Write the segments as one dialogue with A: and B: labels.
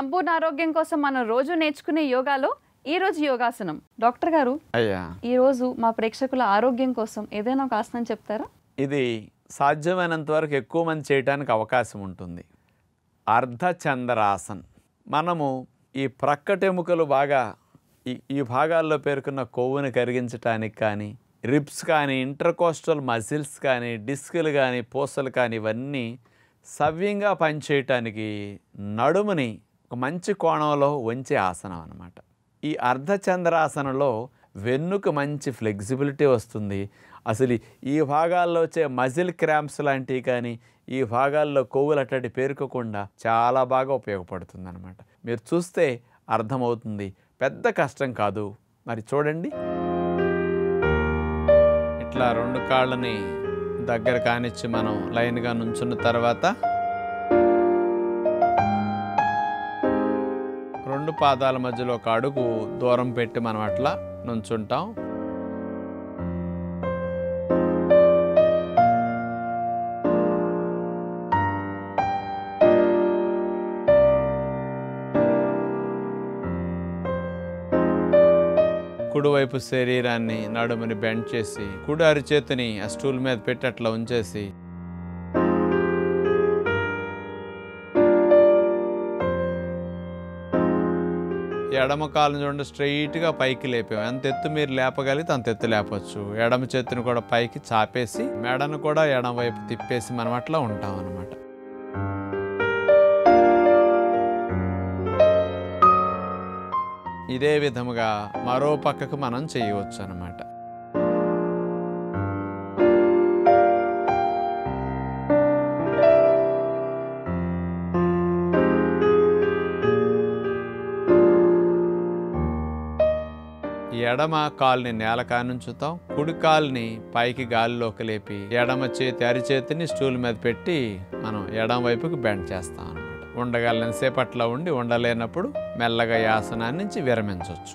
A: సంపూర్ణ ఆరోగ్యం కోసం మనం రోజు నేర్చుకునే యోగాలో ఈ రోజు యోగాసనం డాక్టర్ గారు
B: అయ్యా
A: ఈ రోజు మా ప్రేక్షకుల ఆరోగ్యం కోసం ఏదైనా ఒక ఆసనం చెప్తారా
B: ఇది సాధ్యమైనంత వరకు ఎక్కువ మంది చేయడానికి అవకాశం ఉంటుంది అర్ధచంద్రాసన్ మనము ఈ ప్రక్కటెముకలు బాగా ఈ ఈ భాగాల్లో పేర్కొన్న కొవ్వుని కరిగించడానికి కానీ రిబ్స్ కానీ ఇంటర్కోస్టల్ మజిల్స్ కానీ డిస్కులు కానీ పూసలు కానీ ఇవన్నీ సవ్యంగా పనిచేయటానికి నడుముని ఒక మంచి కోణంలో వంచే ఆసనం అన్నమాట ఈ అర్ధచంద్రాసనంలో వెన్నుకు మంచి ఫ్లెక్సిబిలిటీ వస్తుంది అసలు ఈ భాగాల్లో వచ్చే మజిల్ క్రాంప్స్ లాంటివి కానీ ఈ భాగాల్లో కొవ్వులు అట్టటి పేరుకోకుండా చాలా బాగా ఉపయోగపడుతుంది అనమాట మీరు చూస్తే అర్థమవుతుంది పెద్ద కష్టం కాదు మరి చూడండి ఇట్లా రెండు కాళ్ళని దగ్గర కానిచ్చి మనం లైన్గా నుంచున్న తర్వాత రెండు పాదాల మధ్యలో ఒక అడుగు దూరం పెట్టి మనం అట్లా నుంచుంటాం కుడివైపు శరీరాన్ని నడుముని బెండ్ చేసి కుడి అరిచేతిని ఆ స్టూల్ మీద పెట్టి అట్లా ఉంచేసి ఎడమ కాలు చూడండి స్ట్రైట్గా పైకి లేపాం ఎంత ఎత్తు మీరు లేపగలిగితే అంత ఎత్తు లేపచ్చు ఎడమ చేతిని కూడా పైకి చాపేసి మెడను కూడా ఎడమ వైపు తిప్పేసి మనం అట్లా ఉంటాం అనమాట ఇదే విధముగా మరో పక్కకు మనం చేయవచ్చు అనమాట ఎడమ కాలుని నేల కానుంచుతాం కుడి కాలుని పైకి గాలిలోకి లేపి ఎడమ చేతి అరిచేతిని స్టూల్ మీద పెట్టి మనం ఎడమ వైపుకి బెండ్ చేస్తాం అనమాట ఉండగలని సేపు అట్లా ఉండి ఉండలేనప్పుడు మెల్లగా ఈ ఆసనాన్ని నుంచి విరమించవచ్చు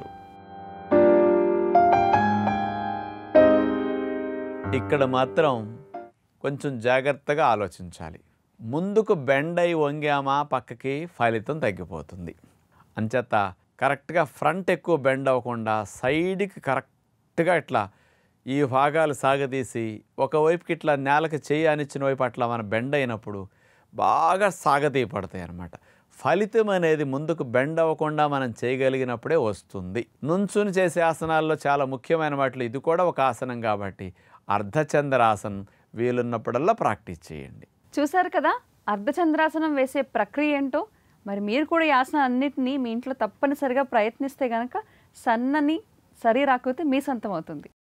B: ఇక్కడ మాత్రం కొంచెం జాగ్రత్తగా ఆలోచించాలి ముందుకు బెండ్ అయి వంగామా పక్కకి ఫలితం తగ్గిపోతుంది అంచేత కరెక్ట్గా ఫ్రంట్ ఎక్కువ బెండ్ అవ్వకుండా సైడ్కి కరెక్ట్గా ఇట్లా ఈ భాగాలు సాగదీసి ఒకవైపుకి ఇట్లా నేలకు చేయి అనిచ్చిన వైపు అట్లా మనం బెండ్ అయినప్పుడు బాగా సాగతీయపడతాయి అన్నమాట ఫలితం అనేది ముందుకు బెండ్ అవ్వకుండా మనం చేయగలిగినప్పుడే వస్తుంది నుంచుని చేసే ఆసనాల్లో చాలా ముఖ్యమైన వాటిలో ఇది కూడా ఒక ఆసనం కాబట్టి అర్ధచంద్రాసనం వీలున్నప్పుడల్లా ప్రాక్టీస్ చేయండి
A: చూసారు కదా అర్ధచంద్రాసనం వేసే ప్రక్రియ ఏంటో మరి మీరు కూడా ఈ ఆసనం అన్నిటినీ మీ ఇంట్లో తప్పనిసరిగా ప్రయత్నిస్తే గనక సన్నని శరీరాకృతి మీ సొంతం అవుతుంది